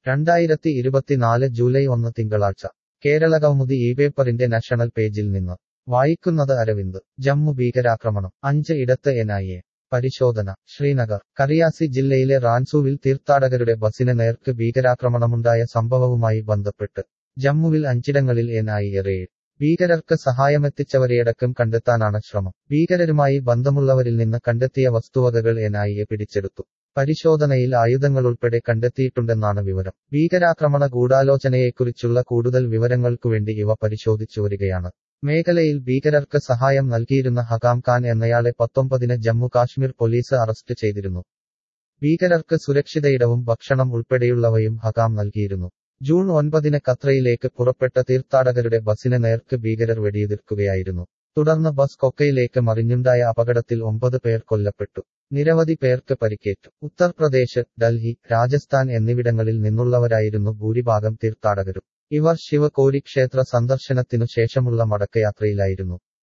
രണ്ടായിരത്തി ഇരുപത്തിനാല് ജൂലൈ ഒന്ന് തിങ്കളാഴ്ച കേരളകൗമുദി ഈ പേപ്പറിന്റെ നാഷണൽ പേജിൽ നിന്ന് വായിക്കുന്നത് അരവിന്ദ് ജമ്മു ഭീകരാക്രമണം അഞ്ച് ഇടത്ത് എൻ ഐ എ പരിശോധന ശ്രീനഗർ കറിയാസി ജില്ലയിലെ റാൻസൂവിൽ തീർത്ഥാടകരുടെ ബസിന് നേർക്ക് ഭീകരാക്രമണമുണ്ടായ സംഭവവുമായി ബന്ധപ്പെട്ട് ജമ്മുവിൽ അഞ്ചിടങ്ങളിൽ എൻ ഐ എ റെയ്ഡ് ഭീകരർക്ക് സഹായമെത്തിച്ചവരെയടക്കം കണ്ടെത്താനാണ് ശ്രമം ഭീകരരുമായി ബന്ധമുള്ളവരിൽ നിന്ന് കണ്ടെത്തിയ വസ്തുവകകൾ എൻ ഐ എ പിടിച്ചെടുത്തു പരിശോധനയിൽ ആയുധങ്ങളുൾപ്പെടെ കണ്ടെത്തിയിട്ടുണ്ടെന്നാണ് വിവരം ഭീകരാക്രമണ ഗൂഢാലോചനയെക്കുറിച്ചുള്ള കൂടുതൽ വിവരങ്ങൾക്കുവേണ്ടി ഇവ പരിശോധിച്ചു വരികയാണ് മേഖലയിൽ ഭീകരർക്ക് സഹായം നൽകിയിരുന്ന ഹകാം ഖാൻ എന്നയാളെ പത്തൊമ്പതിന് ജമ്മു കാശ്മീർ പോലീസ് അറസ്റ്റ് ചെയ്തിരുന്നു ഭീകരർക്ക് സുരക്ഷിതയിടവും ഭക്ഷണം ഉൾപ്പെടെയുള്ളവയും ഹകാം നൽകിയിരുന്നു ജൂൺ ഒൻപതിന് ഖത്രയിലേക്ക് പുറപ്പെട്ട തീർത്ഥാടകരുടെ ബസിന് നേർക്ക് ഭീകരർ വെടിയുതിർക്കുകയായിരുന്നു തുടർന്ന് ബസ് കൊക്കയിലേക്ക് മറിഞ്ഞുണ്ടായ അപകടത്തിൽ ഒമ്പത് പേർ കൊല്ലപ്പെട്ടു നിരവധി പേർക്ക് പരിക്കേറ്റു ഉത്തർപ്രദേശ് ഡൽഹി രാജസ്ഥാൻ എന്നിവിടങ്ങളിൽ നിന്നുള്ളവരായിരുന്നു ഭൂരിഭാഗം തീർത്ഥാടകരും ഇവർ ശിവകോരി ക്ഷേത്ര സന്ദർശനത്തിനു ശേഷമുള്ള മടക്കയാത്രയിലായിരുന്നു